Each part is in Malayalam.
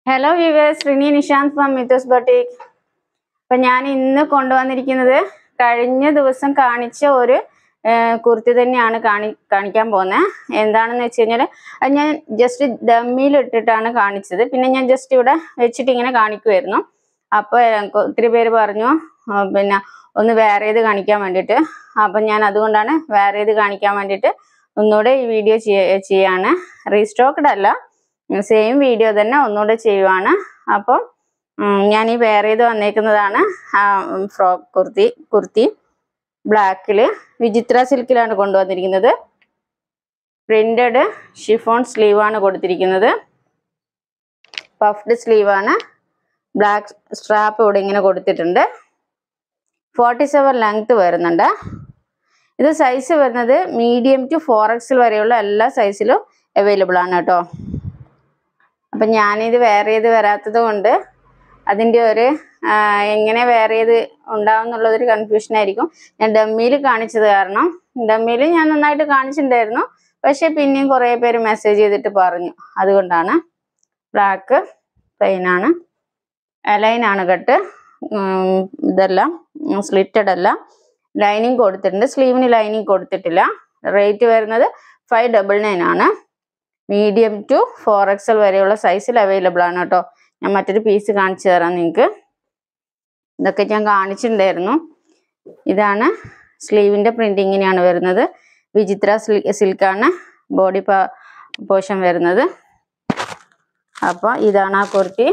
hello viewers Rini Nishanth from Mythos boutique അപ്പം ഞാൻ ഇന്ന് കൊണ്ടുവന്നിരിക്കുന്നത് കഴിഞ്ഞ ദിവസം കാണിച്ച ഒരു ആ, കുർത്തി തന്നെയാണ് കാണി കാണിക്കാൻ പോകുന്നത് എന്താണെന്ന് വെച്ച് കഴിഞ്ഞാൽ അത് ഞാൻ ജസ്റ്റ് ഡമ്മിയിൽ ഇട്ടിട്ടാണ് കാണിച്ചത് പിന്നെ ഞാൻ ജസ്റ്റ് ഇവിടെ വെച്ചിട്ട് ഇങ്ങനെ കാണിക്കുമായിരുന്നു അപ്പോൾ ഒത്തിരി പേര് പറഞ്ഞു ആ, പിന്നെ ഒന്ന് വേറെ ഇത് കാണിക്കാൻ വേണ്ടിയിട്ട് അപ്പം ഞാൻ അതുകൊണ്ടാണ് വേറെ ഇത് കാണിക്കാൻ വേണ്ടിയിട്ട് ഒന്നുകൂടെ ഈ വീഡിയോ ചെയ്യാണ് റീസ്റ്റോക്ക്ഡ് അല്ല സെയിം വീഡിയോ തന്നെ ഒന്നുകൂടെ ചെയ്യുവാണ് അപ്പോൾ ഞാൻ ഈ വേറെ ചെയ്ത് വന്നേക്കുന്നതാണ് ഫ്രോക്ക് കുർത്തി കുർത്തി ബ്ലാക്കിൽ വിചിത്ര സിൽക്കിലാണ് കൊണ്ടുവന്നിരിക്കുന്നത് പ്രിന്റഡ് ഷിഫോൺ സ്ലീവാണ് കൊടുത്തിരിക്കുന്നത് പഫ്ഡ് സ്ലീവാണ് ബ്ലാക്ക് സ്ട്രാപ്പ് ഇവിടെ ഇങ്ങനെ കൊടുത്തിട്ടുണ്ട് ഫോർട്ടി സെവൻ ലെങ്ത് വരുന്നുണ്ട് ഇത് സൈസ് വരുന്നത് മീഡിയം ടു ഫോർ എക്സിൽ വരെയുള്ള എല്ലാ സൈസിലും അവൈലബിൾ ആണ് കേട്ടോ അപ്പം ഞാനിത് വേറെ ചെയ്ത് വരാത്തത് കൊണ്ട് അതിൻ്റെ ഒരു ആ, എങ്ങനെ വേറെ ചെയ്ത് ഉണ്ടാവും എന്നുള്ളതൊരു കൺഫ്യൂഷൻ ആയിരിക്കും ഞാൻ ഡമ്മിയിൽ കാണിച്ചത് കാരണം ഡമ്മിയിൽ ഞാൻ നന്നായിട്ട് കാണിച്ചിട്ടുണ്ടായിരുന്നു പക്ഷെ പിന്നെയും കുറേ പേര് മെസ്സേജ് ചെയ്തിട്ട് പറഞ്ഞു അതുകൊണ്ടാണ് ബ്ലാക്ക് പ്ലെയിനാണ് ലൈനാണ് കട്ട് ഉം, ഇതെല്ലാം സ്ലിറ്റഡ് അല്ല ലൈനിങ് കൊടുത്തിട്ടുണ്ട് സ്ലീവിന് ലൈനിങ് കൊടുത്തിട്ടില്ല റേറ്റ് വരുന്നത് ഫൈവ് ഡബിൾ നയൻ ആണ് മീഡിയം ടു ഫോർ എക്സൽ വരെയുള്ള സൈസിൽ അവൈലബിൾ ആണ് കേട്ടോ ഞാൻ മറ്റൊരു പീസ് കാണിച്ചു തരാം നിങ്ങൾക്ക് ഇതൊക്കെ ഞാൻ കാണിച്ചിട്ടുണ്ടായിരുന്നു ഇതാണ് സ്ലീവിൻ്റെ പ്രിൻ്റ് ഇങ്ങനെയാണ് വരുന്നത് വിചിത്ര സിൽക്കാണ് ബോഡി പോർഷൻ വരുന്നത് അപ്പോൾ ഇതാണ് ആ കുർത്തി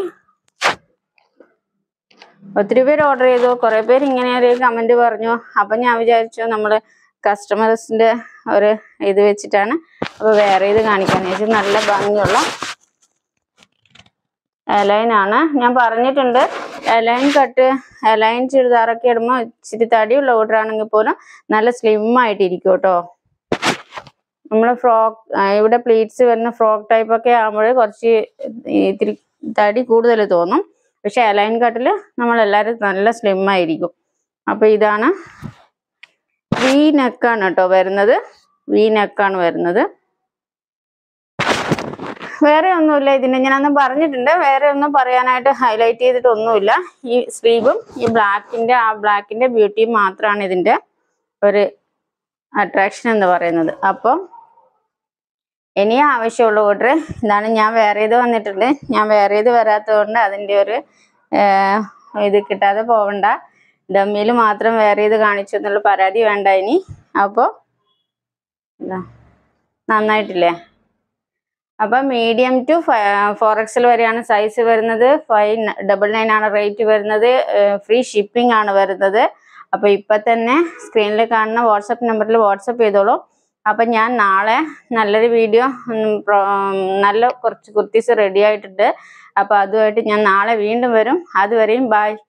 ഒത്തിരി പേര് ഓർഡർ ചെയ്തു കുറേ പേര് ഇങ്ങനെ ഒരു കമൻറ്റ് പറഞ്ഞു അപ്പം ഞാൻ വിചാരിച്ചു നമ്മൾ കസ്റ്റമേഴ്സിൻ്റെ ഒരു ഇത് വെച്ചിട്ടാണ് അപ്പോൾ വേറെ ഇത് കാണിക്കാന്ന് വെച്ചാൽ നല്ല ഭംഗിയുള്ള എലൈൻ ആണ് ഞാൻ പറഞ്ഞിട്ടുണ്ട് എലൈൻ കട്ട് എലൈൻ ചുരിദാറൊക്കെ ഇടുമ്പോൾ ഇച്ചിരി തടിയുള്ള ഓർഡറാണെങ്കിൽ പോലും നല്ല സ്ലിം ആയിട്ടിരിക്കും കേട്ടോ നമ്മൾ ഫ്രോക്ക് ഇവിടെ പ്ലീറ്റ്സ് വരുന്ന ഫ്രോക്ക് ടൈപ്പ് ഒക്കെ ആകുമ്പോൾ കുറച്ച് ഇത്തിരി തടി കൂടുതൽ തോന്നും പക്ഷെ എലൈൻ കട്ടിൽ നമ്മളെല്ലാവരും നല്ല സ്ലിം ആയിരിക്കും അപ്പോൾ ഇതാണ് വി നെക്കാണ് കേട്ടോ വരുന്നത് വി നെക്കാണ് വരുന്നത് വേറെ ഒന്നുമില്ല ഇതിന് ഞാനന്ന് പറഞ്ഞിട്ടുണ്ട് വേറെ ഒന്നും പറയാനായിട്ട് ഹൈലൈറ്റ് ചെയ്തിട്ട് ഒന്നുമില്ല ഈ സ്ലീവും ഈ ബ്ലാക്കിന്റെ ആ ബ്ലാക്കിന്റെ ബ്യൂട്ടിയും മാത്രമാണ് ഇതിന്റെ ഒരു അട്രാക്ഷൻ എന്ന് പറയുന്നത് അപ്പം ഇനി ആവശ്യമുള്ള ഓർഡർ ഇതാണ് ഞാൻ വേറെ ഇത് വന്നിട്ടുണ്ട് ഞാൻ വേറെ ഇത് വരാത്തത് കൊണ്ട് അതിൻ്റെ ഒരു ഏർ, ഇത് കിട്ടാതെ പോവണ്ട ഡമ്മിയിൽ മാത്രം വേറെ ഇത് കാണിച്ചു എന്നുള്ള പരാതി വേണ്ട ഇനി അപ്പോൾ ഇതാ നന്നായിട്ടില്ലേ അപ്പം മീഡിയം ടു ഫോർ എക്സൽ വരെയാണ് സൈസ് വരുന്നത് ഫൈവ് ഡബിൾ നയൻ ആണ് റേറ്റ് വരുന്നത് ഫ്രീ ഷിപ്പിംഗ് ആണ് വരുന്നത് അപ്പോൾ ഇപ്പം തന്നെ സ്ക്രീനിൽ കാണുന്ന വാട്സപ്പ് നമ്പറിൽ വാട്സപ്പ് ചെയ്തോളൂ അപ്പം ഞാൻ നാളെ നല്ലൊരു വീഡിയോ നല്ല കുറച്ച് കുർത്തീസ് റെഡി ആയിട്ടുണ്ട് അപ്പോൾ അതുമായിട്ട് ഞാൻ നാളെ വീണ്ടും വരും അതുവരെയും ബൈ